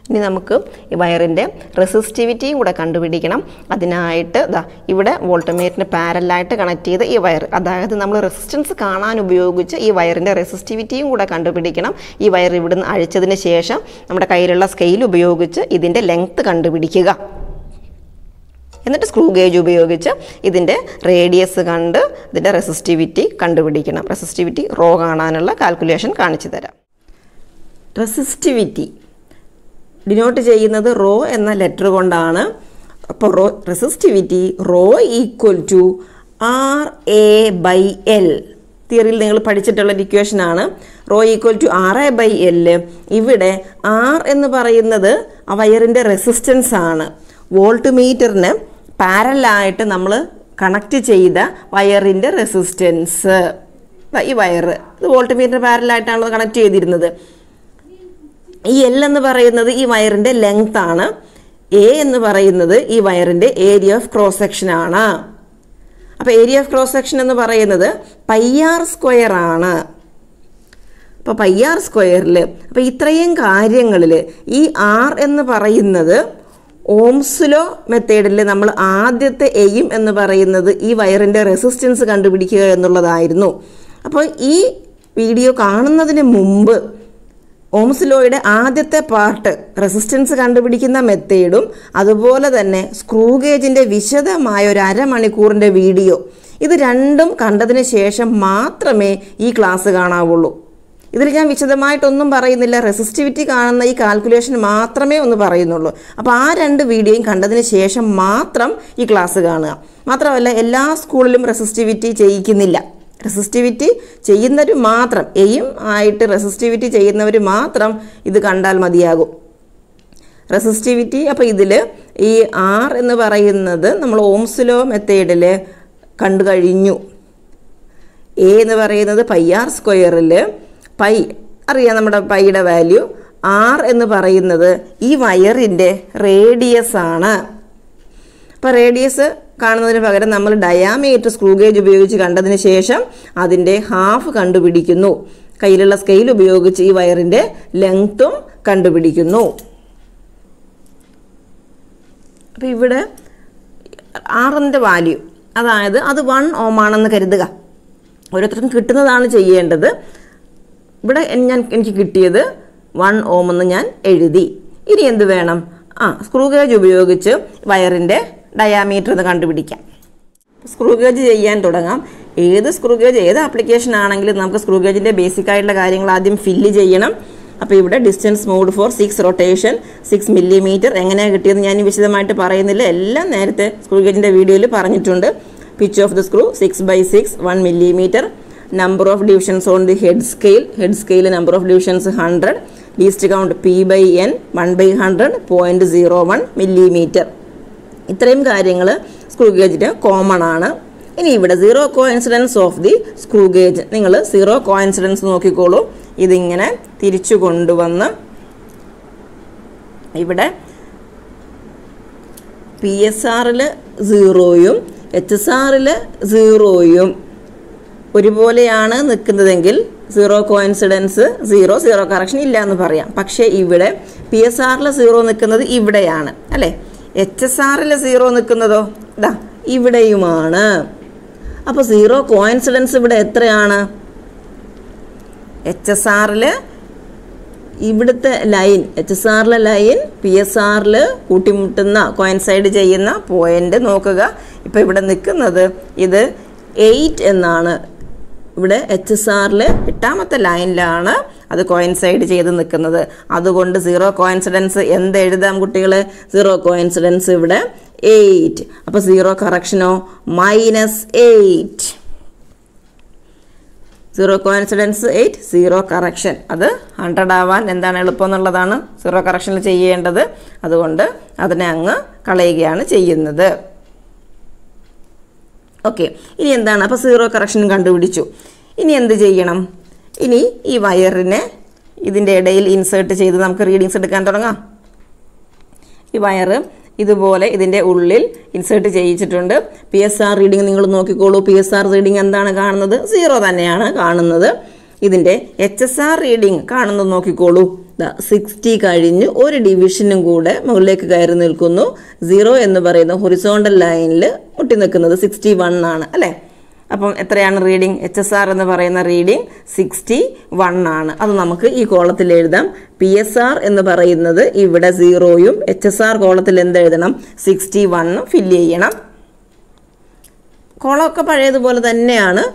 ഇനി നമുക്ക് ഈ വയറിൻ്റെ റെസിസ്റ്റിവിറ്റിയും കൂടെ കണ്ടുപിടിക്കണം അതിനായിട്ട് ദാ ഇവിടെ വോൾട്ടമീറ്ററിന് പാരലായിട്ട് കണക്ട് ചെയ്ത ഈ വയർ അതായത് നമ്മൾ റെസിസ്റ്റൻസ് കാണാൻ ഉപയോഗിച്ച് ഈ വയറിൻ്റെ റെസിസ്റ്റിവിറ്റിയും കൂടെ കണ്ടുപിടിക്കണം ഈ വയർ ഇവിടുന്ന് അഴിച്ചതിന് ശേഷം നമ്മുടെ കയ്യിലുള്ള സ്കെയിൽ ഉപയോഗിച്ച് ഇതിൻ്റെ ലെങ്ത്ത് കണ്ടുപിടിക്കുക എന്നിട്ട് സ്ക്രൂ ഗേജ് ഉപയോഗിച്ച് ഇതിൻ്റെ റേഡിയസ് കണ്ട് ഇതിൻ്റെ റെസിസ്റ്റിവിറ്റി കണ്ടുപിടിക്കണം റെസിസ്റ്റിവിറ്റി റോ കാണാനുള്ള കാൽക്കുലേഷൻ കാണിച്ചു തരാം റെസിസ്റ്റിവിറ്റി ഡിനോട്ട് ചെയ്യുന്നത് റോ എന്ന ലെറ്റർ കൊണ്ടാണ് അപ്പോൾ rho resistivity rho equal to R A by L തിയറിയിൽ നിങ്ങൾ പഠിച്ചിട്ടുള്ള ഒരു ഇക്വേഷനാണ് rho equal to R A by L ഇവിടെ ആർ എന്ന് പറയുന്നത് ആ വയറിൻ്റെ റെസിസ്റ്റൻസ് ആണ് വോൾട്ട് മീറ്ററിന് പാരലായിട്ട് നമ്മൾ കണക്ട് ചെയ്ത വയറിൻ്റെ റെസിസ്റ്റൻസ് ഈ വയർ ഇത് വോൾട്ട് മീറ്റർ പാരലായിട്ടാണല്ലോ കണക്ട് ചെയ്തിരുന്നത് ഈ എൽ എന്ന് പറയുന്നത് ഈ വയറിൻ്റെ ലെങ്ത് ആണ് എ എന്ന് പറയുന്നത് ഈ വയറിൻ്റെ ഏരിയ ഓഫ് ക്രോസ് സെക്ഷൻ ആണ് അപ്പോൾ ഏരിയ ഓഫ് ക്രോസ് സെക്ഷൻ എന്ന് പറയുന്നത് പയ്യാർ സ്ക്വയർ ആണ് അപ്പോൾ പയ്യാർ സ്ക്വയറിൽ അപ്പോൾ ഇത്രയും കാര്യങ്ങളിൽ ഈ ആർ എന്ന് പറയുന്നത് ഓംസുലോ മെത്തേഡിൽ നമ്മൾ ആദ്യത്തെ എയിം എന്ന് പറയുന്നത് ഈ വയറിൻ്റെ റെസിസ്റ്റൻസ് കണ്ടുപിടിക്കുക എന്നുള്ളതായിരുന്നു അപ്പോൾ ഈ വീഡിയോ കാണുന്നതിന് മുമ്പ് ഓംസ്ലോയുടെ ആദ്യത്തെ പാർട്ട് റെസിസ്റ്റൻസ് കണ്ടുപിടിക്കുന്ന മെത്തേഡും അതുപോലെ തന്നെ സ്ക്രൂ ഗേജിൻ്റെ വിശദമായ ഒരു അരമണിക്കൂറിൻ്റെ വീഡിയോ ഇത് രണ്ടും കണ്ടതിന് ശേഷം മാത്രമേ ഈ ക്ലാസ് കാണാവുള്ളൂ ഇതിൽ ഞാൻ വിശദമായിട്ടൊന്നും പറയുന്നില്ല റെസിസ്റ്റിവിറ്റി കാണുന്ന ഈ കാൽക്കുലേഷൻ മാത്രമേ ഒന്ന് പറയുന്നുള്ളൂ അപ്പോൾ ആ രണ്ട് വീഡിയോയും കണ്ടതിന് ശേഷം മാത്രം ഈ ക്ലാസ് കാണുക മാത്രമല്ല എല്ലാ സ്കൂളിലും റെസിസ്റ്റിവിറ്റി ചെയ്യിക്കുന്നില്ല റെസിസ്റ്റിവിറ്റി ചെയ്യുന്നവർ മാത്രം എയും ആയിട്ട് റെസിസ്റ്റിവിറ്റി ചെയ്യുന്നവർ മാത്രം ഇത് കണ്ടാൽ മതിയാകും റെസിസ്റ്റിവിറ്റി അപ്പോൾ ഇതിൽ ഈ ആർ എന്ന് പറയുന്നത് നമ്മൾ ഓംസ്ലോ മെത്തേഡിൽ കണ്ടു കഴിഞ്ഞു എ എന്ന് പറയുന്നത് പൈ ആർ സ്ക്വയറിൽ പൈ അറിയാം നമ്മുടെ പൈയുടെ വാല്യൂ ആർ എന്ന് പറയുന്നത് ഈ വയറിൻ്റെ റേഡിയസ് ആണ് അപ്പോൾ റേഡിയസ് കാണുന്നതിന് പകരം നമ്മൾ ഡയാമീറ്റർ സ്ക്രൂ ഗേജ് ഉപയോഗിച്ച് കണ്ടതിന് ശേഷം അതിൻ്റെ ഹാഫ് കണ്ടുപിടിക്കുന്നു കയ്യിലുള്ള സ്കെയിൽ ഉപയോഗിച്ച് ഈ വയറിൻ്റെ ലെങ്ത്തും കണ്ടുപിടിക്കുന്നു അപ്പോൾ ഇവിടെ ആറിൻ്റെ വാല്യൂ അതായത് അത് വൺ ഓം ആണെന്ന് കരുതുക ഓരോരുത്തർക്കും കിട്ടുന്നതാണ് ചെയ്യേണ്ടത് ഇവിടെ ഞാൻ എനിക്ക് കിട്ടിയത് വൺ ഓം എന്ന് ഞാൻ എഴുതി ഇനി എന്ത് വേണം ആ സ്ക്രൂ ഗേജ് ഉപയോഗിച്ച് വയറിൻ്റെ ഡയാമീറ്റർ എന്ന് കണ്ടുപിടിക്കാം സ്ക്രൂ ഗേജ് ചെയ്യാൻ തുടങ്ങാം ഏത് സ്ക്രൂ ഗേജ് ഏത് ആപ്ലിക്കേഷൻ ആണെങ്കിലും നമുക്ക് സ്ക്രൂ ഗേജിൻ്റെ ബേസിക് ആയിട്ടുള്ള കാര്യങ്ങൾ ആദ്യം ഫില്ല് ചെയ്യണം അപ്പോൾ ഇവിടെ distance moved four six rotation six millimetre എങ്ങനെയാണ് കിട്ടിയെന്ന് ഞാൻ വിശദമായിട്ട് പറയുന്നില്ല എല്ലാം നേരത്തെ സ്ക്രൂ ഗേജിൻ്റെ വീഡിയോയിൽ പറഞ്ഞിട്ടുണ്ട് pitch of the screw six by six one millimetre number of divisions on the head scale head scale number of divisions hundred least count P by N one by hundred point zero one millimetre ഇത്രയും കാര്യങ്ങൾ screw ഗേജിന് common ആണ് ഇനി ഇവിടെ zero coincidence of the screw gauge നിങ്ങൾ zero coincidence നോക്കിക്കോളൂ ഇതിങ്ങനെ തിരിച്ചു കൊണ്ടുവന്ന് ഇവിടെ പി എസ് ആറിൽ സീറോയും എച്ച് എസ് ആറിൽ സീറോയും ഒരുപോലെയാണ് നിൽക്കുന്നതെങ്കിൽ zero coincidence zero zero correction ഇല്ല എന്ന് പറയാം പക്ഷേ ഇവിടെ പി എസ് ആറിൽ സീറോ നിൽക്കുന്നത് ഇവിടെയാണ് അല്ലേ എച്ച് എസ് ആറിൽ സീറോ നിൽക്കുന്നതോ ഇതാ ഇവിടെയുമാണ് അപ്പോൾ സീറോ കോയിൻസിഡൻസ് ഇവിടെ എത്രയാണ് എച്ച് എസ് ആറിൽ ഇവിടുത്തെ ലൈൻ എച്ച് എസ് ആറിലെ ലൈൻ പി എസ് ആറിൽ കൂട്ടിമുട്ടുന്ന കോയിൻസൈഡ് ചെയ്യുന്ന പോയിന്റ് നോക്കുക ഇപ്പോൾ ഇവിടെ നിൽക്കുന്നത് ഇത് എയ്റ്റ് എന്നാണ് ഇവിടെ എച്ച് എസ് ആറിൽ എട്ടാമത്തെ ലൈനിലാണ് അത് കോയിൻസൈഡ് ചെയ്ത് നിൽക്കുന്നത് അതുകൊണ്ട് സീറോ കോയിൻസിഡൻസ് എന്ത് എഴുതാം കുട്ടികൾ സീറോ കോയിൻസിഡൻസ് ഇവിടെ എയ്റ്റ് അപ്പോൾ സീറോ കറക്ഷനോ minus eight zero coincidence eight zero correction അത് ഹൺഡ്രഡ് ആവാൻ എന്താണ് എളുപ്പം എന്നുള്ളതാണ് സീറോ കറക്ഷനിൽ ചെയ്യേണ്ടത് അതുകൊണ്ട് അതിനെ അങ്ങ് കളയുകയാണ് ചെയ്യുന്നത് ഓക്കെ ഇനി എന്താണ് അപ്പോൾ സീറോ കറക്ഷൻ കണ്ടുപിടിച്ചു ഇനി എന്ത് ചെയ്യണം ഇനി ഈ വയറിനെ ഇതിൻ്റെ ഇടയിൽ ഇൻസേർട്ട് ചെയ്ത് നമുക്ക് റീഡിങ്സ് എടുക്കാൻ തുടങ്ങാം ഈ വയറ് ഇതുപോലെ ഇതിൻ്റെ ഉള്ളിൽ ഇൻസേർട്ട് ചെയ്യിച്ചിട്ടുണ്ട് പി എസ് ആർ റീഡിംഗ് നിങ്ങൾ നോക്കിക്കോളൂ പി എസ് ആർ റീഡിംഗ് എന്താണ് കാണുന്നത് സീറോ തന്നെയാണ് കാണുന്നത് ഇതിൻ്റെ എച്ച് എസ് ആർ റീഡിംഗ് കാണുന്നത് നോക്കിക്കോളൂ സിക്സ്റ്റി കഴിഞ്ഞ് ഒരു ഡിവിഷനും കൂടെ മുകളിലേക്ക് കയറി നിൽക്കുന്നു സീറോ എന്ന് പറയുന്ന ഹൊറിസോണ്ടൽ ലൈനിൽ മുട്ടി നിൽക്കുന്നത് സിക്സ്റ്റി വൺ ആണ് അല്ലേ അപ്പം എത്രയാണ് റീഡിംഗ് എച്ച് എസ് ആർ എന്ന് പറയുന്ന റീഡിംഗ് സിക്സ്റ്റി വൺ ആണ് അത് നമുക്ക് ഈ കോളത്തിൽ എഴുതാം പി എസ് ആർ എന്ന് പറയുന്നത് ഇവിടെ സീറോയും എച്ച് എസ് ആർ കോളത്തിൽ എന്ത് എഴുതണം സിക്സ്റ്റി വണ്ണും ഫില്ല് ചെയ്യണം കോളമൊക്കെ പഴയതുപോലെ തന്നെയാണ്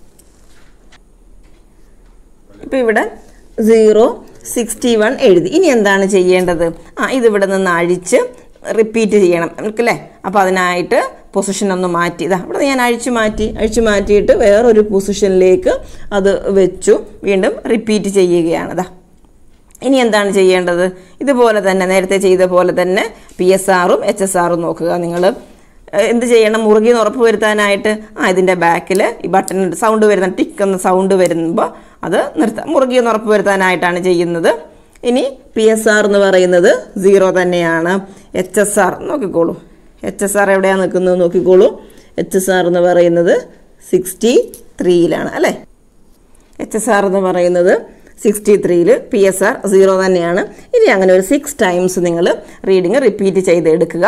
ഇപ്പം ഇവിടെ സീറോ സിക്സ്റ്റി വൺ എഴുതി ഇനി എന്താണ് ചെയ്യേണ്ടത് ആ ഇതിവിടെ നിന്ന് അഴിച്ച് റിപ്പീറ്റ് ചെയ്യണം നമുക്കല്ലേ അപ്പോൾ അതിനായിട്ട് പൊസിഷൻ ഒന്ന് മാറ്റി ഇതാ ഇവിടെ ഞാൻ അഴിച്ചു മാറ്റി അഴിച്ചു മാറ്റിയിട്ട് വേറൊരു പൊസിഷനിലേക്ക് അത് വെച്ചു വീണ്ടും റിപ്പീറ്റ് ചെയ്യുകയാണ് ഇതാ ഇനി എന്താണ് ചെയ്യേണ്ടത് ഇതുപോലെ തന്നെ നേരത്തെ ചെയ്ത പോലെ തന്നെ പി എസ് ആറും എച്ച് എസ് ആറും നോക്കുക നിങ്ങൾ എന്ത് ചെയ്യണം മുറുകി എന്ന് ഉറപ്പ് വരുത്താനായിട്ട് ആ ഇതിൻ്റെ ബാക്കിൽ ഈ ബട്ടൺ സൗണ്ട് വരുന്ന ടിക്ക് എന്ന സൗണ്ട് വരുമ്പോൾ അത് നിർത്താം മുറുകി എന്ന് ഉറപ്പ് വരുത്താനായിട്ടാണ് ചെയ്യുന്നത് ഇനി പി എസ് ആർ എന്ന് പറയുന്നത് സീറോ തന്നെയാണ് എച്ച് എസ് ആർ നോക്കിക്കോളൂ എച്ച് എസ് ആർ എവിടെയാണ് നിൽക്കുന്നത് നോക്കിക്കോളൂ എച്ച് എസ് ആർ എന്ന് പറയുന്നത് സിക്സ്റ്റി ത്രീയിലാണ് അല്ലേ എച്ച് എസ് ആർ എന്ന് പറയുന്നത് സിക്സ്റ്റി ത്രീയിൽ പി എസ് ആർ സീറോ തന്നെയാണ് ഇനി അങ്ങനെ ഒരു സിക്സ് ടൈംസ് നിങ്ങൾ റീഡിങ് റിപ്പീറ്റ് ചെയ്ത് എടുക്കുക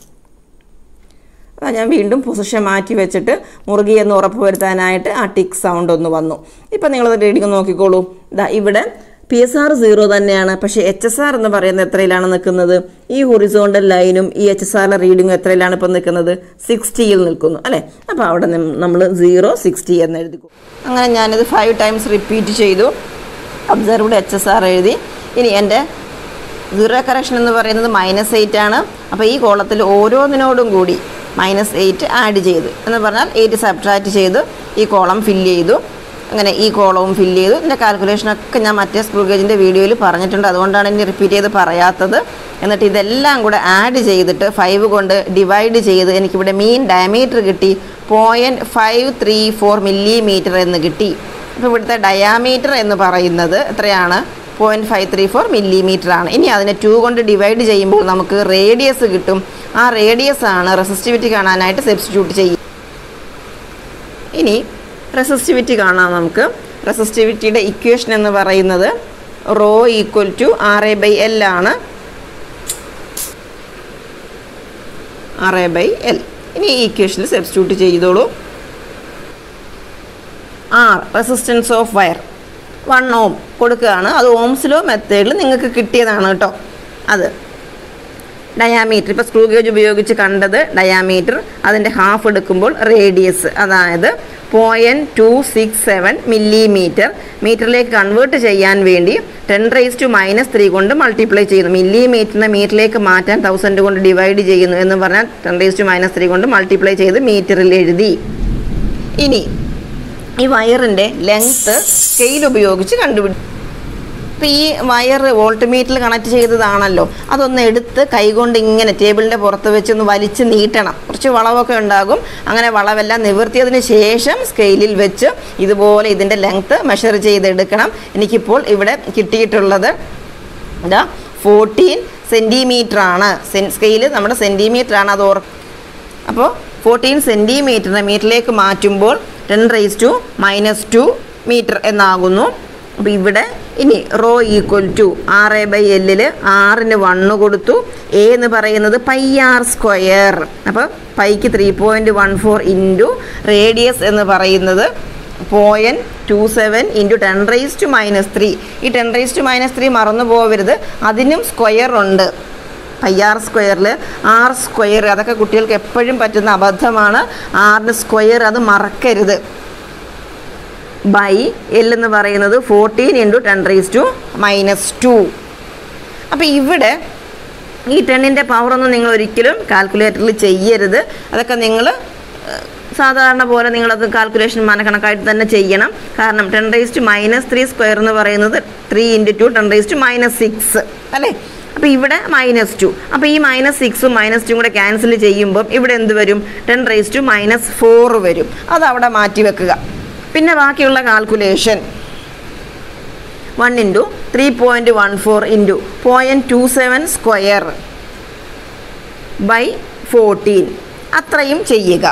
ആ ഞാൻ വീണ്ടും പൊസിഷൻ മാറ്റി വെച്ചിട്ട് മുറുകി എന്ന് ഉറപ്പ് വരുത്താനായിട്ട് ആ ടിക്ക് സൗണ്ട് ഒന്ന് വന്നു ഇപ്പം നിങ്ങളത് റീഡിങ് നോക്കിക്കോളൂ ഇതാ ഇവിടെ പി എസ് ആർ സീറോ തന്നെയാണ് പക്ഷേ എച്ച് എസ് ആർ എന്ന് പറയുന്നത് എത്രയിലാണ് നിൽക്കുന്നത് ഈ ഹൊറിസോണ്ടൽ ലൈനും ഈ എച്ച് എസ് ആറിലെ റീഡിങ്ങും എത്രയിലാണ് ഇപ്പം നിൽക്കുന്നത് സിക്സ്റ്റിയിൽ നിൽക്കുന്നു അല്ലേ അപ്പോൾ അവിടെ നമ്മൾ സീറോ സിക്സ്റ്റി എന്ന് എഴുതി അങ്ങനെ ഞാനിത് ഫൈവ് ടൈംസ് റിപ്പീറ്റ് ചെയ്തു ഒബ്സർവ്ഡ് എച്ച് എസ് ആർ എഴുതി ഇനി എൻ്റെ സീറോ കറക്ഷൻ എന്ന് പറയുന്നത് മൈനസ് എയ്റ്റ് ആണ് അപ്പോൾ ഈ കോളത്തിൽ ഓരോന്നിനോടും കൂടി മൈനസ് എയ്റ്റ് ആഡ് ചെയ്തു എന്ന് പറഞ്ഞാൽ എയ്റ്റ് സബ്ട്രാക്റ്റ് ചെയ്ത് ഈ കോളം ഫില്ല് ചെയ്തു അങ്ങനെ ഈ കോളവും ഫില്ല് ചെയ്തു ഇതിൻ്റെ കാൽക്കുലേഷനൊക്കെ ഞാൻ മറ്റേ സ്ക്രൂ ഗേജിൻ്റെ വീഡിയോയിൽ പറഞ്ഞിട്ടുണ്ട് അതുകൊണ്ടാണ് ഇനി റിപ്പീറ്റ് ചെയ്ത് പറയാത്തത് എന്നിട്ട് ഇതെല്ലാം കൂടെ ആഡ് ചെയ്തിട്ട് ഫൈവ് കൊണ്ട് ഡിവൈഡ് ചെയ്ത് എനിക്കിവിടെ മീൻ ഡയമീറ്റർ കിട്ടി point five three four millimetre എന്ന് കിട്ടി അപ്പോൾ ഇവിടുത്തെ ഡയാമീറ്റർ എന്ന് പറയുന്നത് എത്രയാണ് point five three four millimetre ആണ് ഇനി അതിനെ ടു കൊണ്ട് ഡിവൈഡ് ചെയ്യുമ്പോൾ നമുക്ക് റേഡിയസ് കിട്ടും ആ റേഡിയസ് ആണ് റെസിസ്റ്റിവിറ്റി കാണാനായിട്ട് സബ്സ്റ്റിറ്റ്യൂട്ട് ചെയ്യും ഇനി റെസിസ്റ്റിവിറ്റി കാണാം നമുക്ക് റെസിസ്റ്റിവിറ്റിയുടെ ഇക്വേഷൻ എന്ന് പറയുന്നത് rho equal to R A by L ആണ് ആർ എ ബൈ എൽ ഇനി ഈ ഇക്വേഷനിൽ സബ്സ്റ്റിറ്റ്യൂട്ട് ചെയ്തോളൂ R resistance of wire one ohm കൊടുക്കുകയാണ് അത് ഓംസിലോ മെത്തേഡിൽ നിങ്ങൾക്ക് കിട്ടിയതാണ് കേട്ടോ അത് ഡയാമീറ്റർ ഇപ്പോൾ സ്ക്രൂ ഗേജ് ഉപയോഗിച്ച് കണ്ടത് ഡയാമീറ്റർ അതിൻ്റെ ഹാഫ് എടുക്കുമ്പോൾ റേഡിയസ് അതായത് point two six seven millimetre മീറ്ററിലേക്ക് കൺവേർട്ട് ചെയ്യാൻ വേണ്ടി ten raise to minus three കൊണ്ട് മൾട്ടിപ്ലൈ ചെയ്യുന്നു മില്ലിമീറ്ററിനെ മീറ്ററിലേക്ക് മാറ്റാൻ തൗസൻഡ് കൊണ്ട് ഡിവൈഡ് ചെയ്യുന്നു എന്ന് പറഞ്ഞാൽ ten raise to minus three കൊണ്ട് മൾട്ടിപ്ലൈ ചെയ്ത് മീറ്ററിൽ എഴുതി ഇനി ഈ വയറിൻ്റെ ലെങ്ത്ത് സ്കെയിൽ ഉപയോഗിച്ച് കണ്ടുപിടിക്കും ഇപ്പോൾ ഈ വയർ വോൾട്ട് മീറ്ററിൽ കണക്ട് ചെയ്തതാണല്ലോ അതൊന്ന് എടുത്ത് കൈകൊണ്ട് ഇങ്ങനെ ടേബിളിൻ്റെ പുറത്ത് വെച്ച് ഒന്ന് വലിച്ച് നീട്ടണം കുറച്ച് വളവൊക്കെ ഉണ്ടാകും അങ്ങനെ വളവെല്ലാം നിവർത്തിയതിന് ശേഷം സ്കെയിലിൽ വെച്ച് ഇതുപോലെ ഇതിൻ്റെ ലെങ്ത്ത് മെഷർ ചെയ്തെടുക്കണം എനിക്കിപ്പോൾ ഇവിടെ കിട്ടിയിട്ടുള്ളത് ഇതാ ഫോർട്ടീൻ സെൻറ്റിമീറ്റർ ആണ് സെൻ സ്കെയിൽ നമ്മുടെ സെൻറ്റിമീറ്റർ ആണ് അത് ഓർ അപ്പോൾ ഫോർട്ടീൻ സെൻറ്റിമീറ്ററിനെ മീറ്ററിലേക്ക് മാറ്റുമ്പോൾ ten raise to minus two metre എന്നാകുന്നു അപ്പോൾ ഇവിടെ ഇനി rho equal to R by എല്ലിൽ ആറിന് വണ്ണ് കൊടുത്തു എ എന്ന് പറയുന്നത് പൈ ആർ സ്ക്വയർ അപ്പോൾ പൈക്ക് three point one four into radius എന്ന് പറയുന്നത് point two seven into ten raise to minus three ഈ ten raise to minus three മറന്നു പോകരുത് അതിനും സ്ക്വയർ ഉണ്ട് പൈ ആർ സ്ക്വയറിൽ ആർ സ്ക്വയർ അതൊക്കെ കുട്ടികൾക്ക് എപ്പോഴും പറ്റുന്ന അബദ്ധമാണ് ആറിന് സ്ക്വയർ അത് മറക്കരുത് ബൈ എൽ എന്ന് പറയുന്നത് fourteen into ten raise to minus two അപ്പോൾ ഇവിടെ ഈ ടെണ്ണിൻ്റെ പവറൊന്നും നിങ്ങൾ ഒരിക്കലും കാൽക്കുലേറ്ററിൽ ചെയ്യരുത് അതൊക്കെ നിങ്ങൾ സാധാരണ പോലെ നിങ്ങളത് കാൽക്കുലേഷൻ മനക്കണക്കായിട്ട് തന്നെ ചെയ്യണം കാരണം ten raise to minus three square എന്ന് പറയുന്നത് three into two ten raise to minus six അല്ലേ അപ്പോൾ ഇവിടെ മൈനസ് ടു അപ്പോൾ ഈ മൈനസ് സിക്സും മൈനസ് ടു കൂടെ ക്യാൻസൽ ചെയ്യുമ്പം ഇവിടെ എന്ത് വരും ten raise to minus four വരും അത് അവിടെ മാറ്റി വെക്കുക പിന്നെ ബാക്കിയുള്ള calculation one into three point one four into point two seven square by fourteen അത്രയും ചെയ്യുക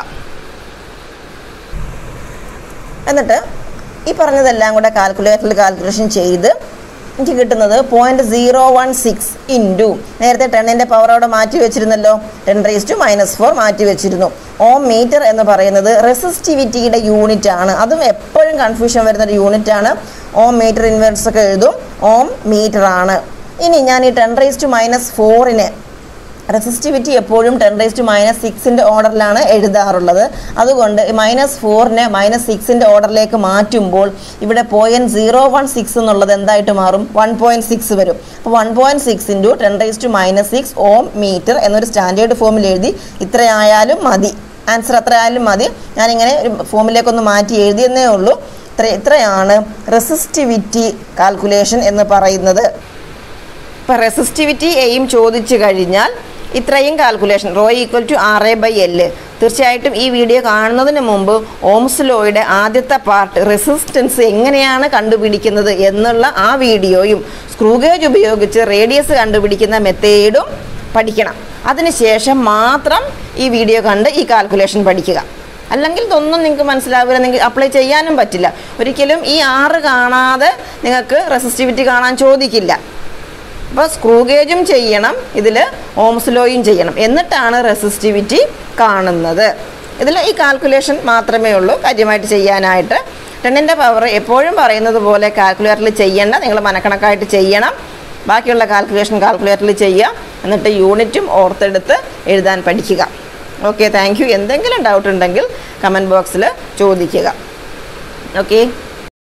എന്നിട്ട് ഈ പറഞ്ഞതെല്ലാം കൂടെ കാൽക്കുലേറ്ററിൽ കാൽക്കുലേഷൻ ചെയ്ത് എനിക്ക് കിട്ടുന്നത് point zero one six into നേരത്തെ ടെണ്ണിൻ്റെ പവർ അവിടെ മാറ്റി വെച്ചിരുന്നല്ലോ ten raise to minus four മാറ്റി വെച്ചിരുന്നു ഓം മീറ്റർ എന്ന് പറയുന്നത് റെസിസ്റ്റിവിറ്റിയുടെ യൂണിറ്റ് ആണ് അതും എപ്പോഴും കൺഫ്യൂഷൻ വരുന്ന ഒരു യൂണിറ്റ് ആണ് ഓം മീറ്റർ ഇൻവേഴ്സ് ഒക്കെ എഴുതും ഓം മീറ്റർ ആണ് ഇനി ഞാൻ ഈ ടെൻ റേസ് ടു മൈനസ് ഫോറിനെ റെസിസ്റ്റിവിറ്റി എപ്പോഴും ടെൻ റേസ് ടു മൈനസ് സിക്സിൻ്റെ ഓർഡറിലാണ് എഴുതാറുള്ളത് അതുകൊണ്ട് മൈനസ് ഫോറിനെ മൈനസ് സിക്സിൻ്റെ ഓർഡറിലേക്ക് മാറ്റുമ്പോൾ ഇവിടെ പോയിൻറ്റ് സീറോ വൺ സിക്സ് എന്നുള്ളത് എന്തായിട്ട് മാറും വൺ പോയിൻറ്റ് സിക്സ് വരും അപ്പോൾ one point six into ten raise to minus six ohm metre എന്നൊരു സ്റ്റാൻഡേർഡ് ഫോമിൽ എഴുതി ഇത്രയായാലും മതി ആൻസർ അത്രയായാലും മതി ഞാനിങ്ങനെ ഒരു ഫോമിലേക്കൊന്ന് മാറ്റി എഴുതിയെന്നേ ഉള്ളൂ ഇത്ര ഇത്രയാണ് റെസിസ്റ്റിവിറ്റി കാൽക്കുലേഷൻ എന്ന് പറയുന്നത് ഇപ്പം റെസിസ്റ്റിവിറ്റി എയും ചോദിച്ചു കഴിഞ്ഞാൽ ഇത്രയും calculation rho equal to R A by L തീർച്ചയായിട്ടും ഈ വീഡിയോ കാണുന്നതിന് മുമ്പ് ഓംസ് ലോയുടെ ആദ്യത്തെ പാർട്ട് റെസിസ്റ്റൻസ് എങ്ങനെയാണ് കണ്ടുപിടിക്കുന്നത് എന്നുള്ള ആ വീഡിയോയും സ്ക്രൂഗേജ് ഉപയോഗിച്ച് റേഡിയസ് കണ്ടുപിടിക്കുന്ന മെത്തേഡും പഠിക്കണം അതിനുശേഷം മാത്രം ഈ വീഡിയോ കണ്ട് ഈ കാൽക്കുലേഷൻ പഠിക്കുക അല്ലെങ്കിൽ ഇതൊന്നും നിങ്ങൾക്ക് മനസ്സിലാവില്ല നിങ്ങൾക്ക് അപ്ലൈ ചെയ്യാനും പറ്റില്ല ഒരിക്കലും ഈ ആറ് കാണാതെ നിങ്ങൾക്ക് റെസിസ്റ്റിവിറ്റി കാണാൻ ചോദിക്കില്ല അപ്പോൾ സ്ക്രൂ ഗേജും ചെയ്യണം ഇതിൽ ഓംസ് ലോയും ചെയ്യണം എന്നിട്ടാണ് റെസിസ്റ്റിവിറ്റി കാണുന്നത് ഇതിൽ ഈ കാൽക്കുലേഷൻ മാത്രമേ ഉള്ളൂ കാര്യമായിട്ട് ചെയ്യാനായിട്ട് ടെണ്ണിൻ്റെ പവർ എപ്പോഴും പറയുന്നത് പോലെ കാൽക്കുലേറ്ററിൽ ചെയ്യേണ്ട നിങ്ങൾ മനക്കണക്കായിട്ട് ചെയ്യണം ബാക്കിയുള്ള കാൽക്കുലേഷൻ കാൽക്കുലേറ്ററിൽ ചെയ്യുക എന്നിട്ട് യൂണിറ്റും ഓർത്തെടുത്ത് എഴുതാൻ പഠിക്കുക ഓക്കെ താങ്ക് യു എന്തെങ്കിലും ഡൗട്ട് ഉണ്ടെങ്കിൽ കമൻറ്റ് ബോക്സിൽ ചോദിക്കുക ഓക്കെ